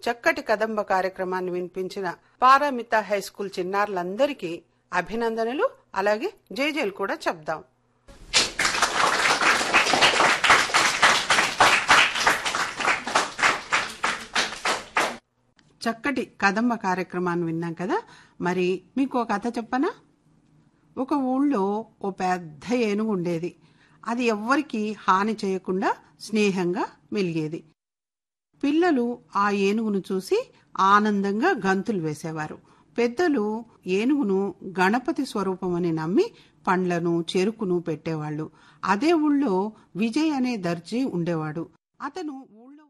చక్కటి కదంబ కార్యక్రమాన్ని వినిపించిన పారామిత హై స్కూల్ చిన్నారులందరికీ అభినందనలు అలాగే జేజేలు కూడా చెప్దాం చక్కటి కదంబ కార్యక్రమాన్ని విన్నాం కదా మరి మీకు ఒక కథ చెప్పనా ఒక ఊళ్ళో ఓ పెద్ద ఏనుగు ఉండేది అది ఎవ్వరికీ హాని చేయకుండా స్నేహంగా మెలిగేది పిల్లలు ఆ ఏనుగును చూసి ఆనందంగా గంతులు వేసేవారు పెద్దలు ఏనుగును గణపతి స్వరూపమని నమ్మి పండ్లను చెరుకును పెట్టేవాళ్ళు అదే ఊళ్ళో విజయ్ అనే దర్జీ ఉండేవాడు అతను ఊళ్ళో